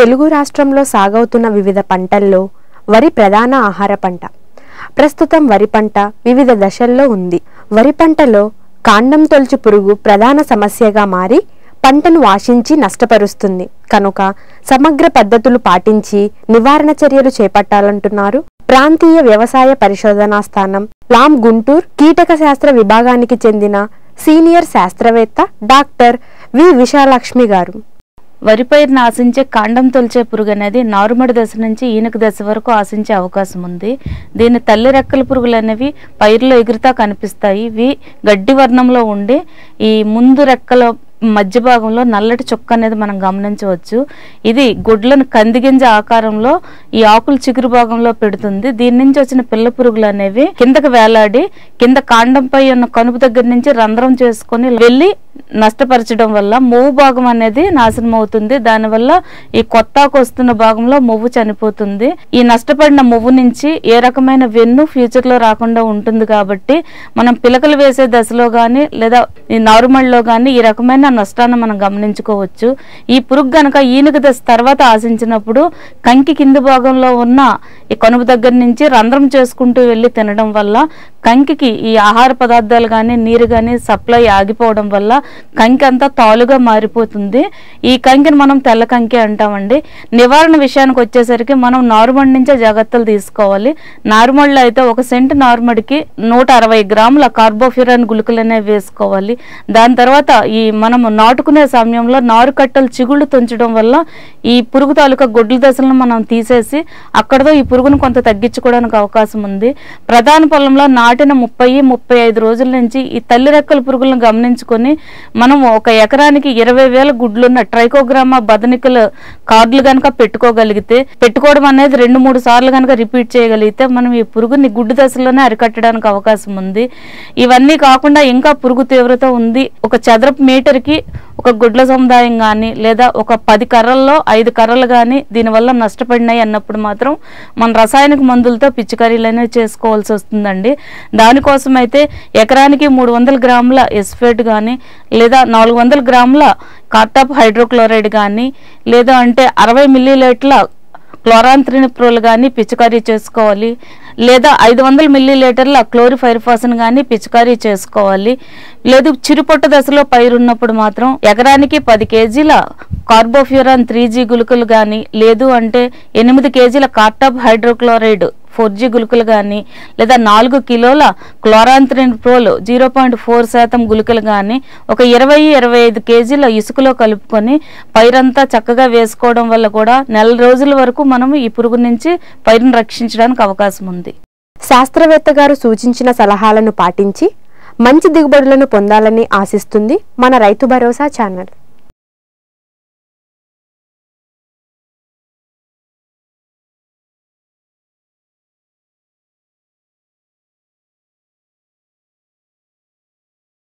తెలుగు రాష్ట్రంలో సాగవుతున్న వివిధ పంటల్లో వరి ప్రధాన ఆహార పంట ప్రస్తుతం వరి పంట వివిధ దశల్లో ఉంది వరి పంటలో కాండం తొలచు పురుగు ప్రధాన సమస్యగా మారి పంటను ఆశించి నష్టపరుస్తుంది కనుక సమగ్ర పద్ధతులు పాటించి నివారణ చర్యలు చేపట్టాలంటున్నారు ప్రాంతీయ వ్యవసాయ పరిశోధనా స్థానం లాం గుంటూరు కీటక శాస్త్ర విభాగానికి చెందిన సీనియర్ శాస్త్రవేత్త డాక్టర్ వి విశాలక్ష్మి గారు వరి పైరును ఆశించే కాండం తొలిచే పురుగు అనేది నారుమడి దశ నుంచి ఈనక దశ వరకు ఆశించే అవకాశం ఉంది దీని తల్లి రెక్కల పురుగులు అనేవి పైరులో ఎగురుతా కనిపిస్తాయి ఇవి గడ్డి వర్ణంలో ఉండి ఈ ముందు రెక్కల మధ్య భాగంలో నల్లటి చుక్క అనేది మనం గమనించవచ్చు ఇది గుడ్లను కందిగింజ ఆకారంలో ఈ ఆకులు చిగురు భాగంలో పెడుతుంది దీని నుంచి వచ్చిన పిల్ల పురుగులు అనేవి కిందకి వేలాడి కింద కాండంపై ఉన్న కనుపు దగ్గర నుంచి రంధ్రం చేసుకొని వెళ్ళి నష్టపరచడం వల్ల మొవ్వు భాగం అనేది నాశనం అవుతుంది దానివల్ల ఈ కొత్తాకు వస్తున్న భాగంలో మొవ్వు చనిపోతుంది ఈ నష్టపడిన మొవ్వు నుంచి ఏ రకమైన వెన్ను ఫ్యూచర్ లో రాకుండా ఉంటుంది కాబట్టి మనం పిలకలు వేసే దశలో గాని లేదా ఈ నారుమడిలో గాని ఈ రకమైన నష్టాన్ని మనం గమనించుకోవచ్చు ఈ పురుగు గనక ఈనుక దశ తర్వాత ఆశించినప్పుడు కంకి కింది భాగంలో ఉన్న ఈ కనుపు దగ్గర నుంచి రంధ్రం చేసుకుంటూ వెళ్ళి తినడం వల్ల కంకికి ఈ ఆహార పదార్థాలు కానీ నీరు కానీ సప్లై ఆగిపోవడం వల్ల కంకి అంతా తాలుగా మారిపోతుంది ఈ కంకిని మనం తెల్ల కంకి అంటామండి నివారణ విషయానికి వచ్చేసరికి మనం నారుమడి నుంచే జాగ్రత్తలు తీసుకోవాలి నారుమడిలో అయితే ఒక సెంటు నారుమడికి నూట అరవై గ్రాముల కార్బోఫ్యూరాన్ గుళికలు అనేవి వేసుకోవాలి దాని తర్వాత ఈ మనము నాటుకునే సమయంలో నారు కట్టలు చిగుళ్ళు తుంచడం వల్ల ఈ పురుగు తాలూకా గొడ్ల దశలను మనం తీసేసి అక్కడతో ఈ పురుగును కొంత తగ్గించుకోవడానికి అవకాశం ఉంది ప్రధాన పొలంలో నాటిన ముప్పై ముప్పై ఐదు రోజుల నుంచి ఈ తల్లి రెక్కల పురుగులను గమనించుకొని మనం ఒక ఎకరానికి ఇరవై వేల గుడ్లున్న ట్రైకోగ్రామా బదనికల కార్డులు కనుక పెట్టుకోగలిగితే పెట్టుకోవడం అనేది రెండు మూడు సార్లు కనుక రిపీట్ చేయగలిగితే మనం ఈ పురుగుని గుడ్డు దశలోనే అరికట్టడానికి అవకాశం ఉంది ఇవన్నీ కాకుండా ఇంకా పురుగు తీవ్రత ఉంది ఒక చదరపు మీటర్కి ఒక గుడ్ల సముదాయం కానీ లేదా ఒక పది కర్రల్లో ఐదు కర్రలు కానీ దీనివల్ల నష్టపడినాయి అన్నప్పుడు మాత్రం మన రసాయనిక మందులతో పిచికారీలు అనేవి చేసుకోవాల్సి వస్తుందండి దానికోసం అయితే ఎకరానికి మూడు వందల గ్రాముల ఎస్ఫేట్ కానీ లేదా నాలుగు వందల గ్రాముల కార్టాప్ హైడ్రోక్లోరైడ్ కానీ లేదా అంటే అరవై మిల్లీలీటర్ల క్లోరాంత్రినిప్రోల్ కానీ పిచికారీ చేసుకోవాలి లేదా ఐదు వందల మిల్లీ లీటర్ల క్లోరిఫైర్ఫాసన్ కానీ పిచికారీ చేసుకోవాలి లేదు చిరుపొట్ట దశలో పైరున్నప్పుడు మాత్రం ఎకరానికి పది కేజీల కార్బోఫ్యూరాన్ త్రీ జీ గుళికలు కానీ లేదు అంటే ఎనిమిది కేజీల కార్టాప్ హైడ్రోక్లోరైడ్ ఫోర్ జీ గుళికలు కానీ లేదా నాలుగు కిలోల క్లోరాంత్రిన్ ప్రోల్ జీరో పాయింట్ ఫోర్ శాతం గుళికలు కానీ ఒక ఇరవై ఇరవై ఐదు కేజీల ఇసుకలో కలుపుకొని పైరంతా చక్కగా వేసుకోవడం వల్ల కూడా నెల రోజుల వరకు మనం ఈ పురుగు నుంచి పైరును రక్షించడానికి అవకాశం ఉంది శాస్త్రవేత్త గారు సూచించిన సలహాలను పాటించి మంచి దిగుబడులను పొందాలని ఆశిస్తుంది మన రైతు భరోసా ఛానల్